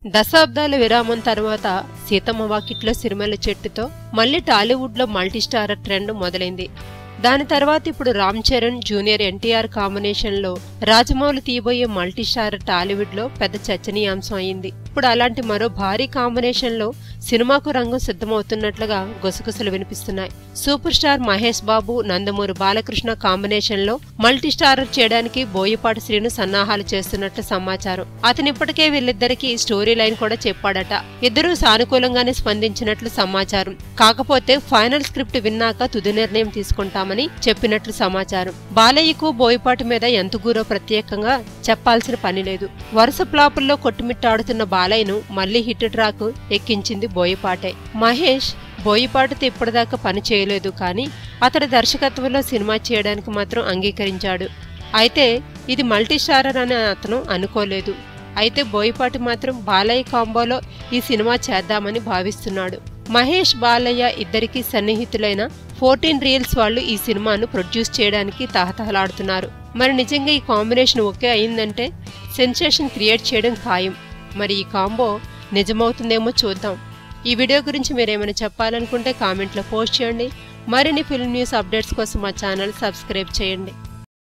దశాబ్దాల విరామం తర్వాత సీతమ్మ వాకిట్లో సిరిమల్ల చెట్టుతో మళ్ళీ టాలీవుడ్లో మల్టీస్టారర్ ట్రెండ్ మొదలైంది దాని తర్వాత ఇప్పుడు రామ్ చరణ్ జూనియర్ ఎన్టీఆర్ కాంబినేషన్లో రాజమౌళి తీయబోయే మల్టీస్టారర్ టాలీవుడ్లో పెద్ద చర్చనీయాంశం అయింది ఇప్పుడు అలాంటి మరో భారీ కాంబినేషన్లో సినిమాకు రంగం సిద్ధమవుతున్నట్లుగా గుసగుసలు వినిపిస్తున్నాయి సూపర్ స్టార్ మహేష్ బాబు నందమూరి బాలకృష్ణ కాంబినేషన్లో మల్టీస్టారర్ చేయడానికి బోయపాటి శ్రీను సన్నాహాలు చేస్తున్నట్లు సమాచారం అతను ఇప్పటికే వీళ్ళిద్దరికీ స్టోరీ లైన్ కూడా చెప్పాడట ఇద్దరూ సానుకూలంగానే స్పందించినట్లు సమాచారం కాకపోతే ఫైనల్ స్క్రిప్ట్ విన్నాక తుది నిర్ణయం తీసుకుంటామని చెప్పినట్లు సమాచారం బాలయ్యకు బోయపాటి మీద ఎంత గురో ప్రత్యేకంగా చెప్పాల్సిన పని లేదు వరుస ప్లాపుల్లో కొట్టుమిట్టాడుతున్న బాలయ్యను మళ్లీ హిట్ ట్రాక్ ఎక్కించింది బోయపాటే మహేష్ బోయపాటితో ఇప్పటిదాకా పని చేయలేదు కానీ అతడి దర్శకత్వంలో సినిమా చేయడానికి మాత్రం అంగీకరించాడు అయితే ఇది మల్టీస్టారర్ అని అతను అనుకోలేదు అయితే బోయపాటి మాత్రం బాలయ్య కాంబోలో ఈ సినిమా చేద్దామని భావిస్తున్నాడు మహేష్ బాలయ్య ఇద్దరికి సన్నిహితులైన ఫోర్టీన్ రీల్స్ వాళ్ళు ఈ సినిమాను ప్రొడ్యూస్ చేయడానికి తహతహలాడుతున్నారు మరి నిజంగా ఈ కాంబినేషన్ ఓకే అయిందంటే సెన్సేషన్ క్రియేట్ చేయడం ఖాయం మరి ఈ కాంబో నిజమవుతుందేమో చూద్దాం ఈ వీడియో గురించి మీరేమైనా చెప్పాలనుకుంటే కామెంట్లో పోస్ట్ చేయండి మరిన్ని ఫిల్మ్ న్యూస్ అప్డేట్స్ కోసం మా ఛానల్ సబ్స్క్రైబ్ చేయండి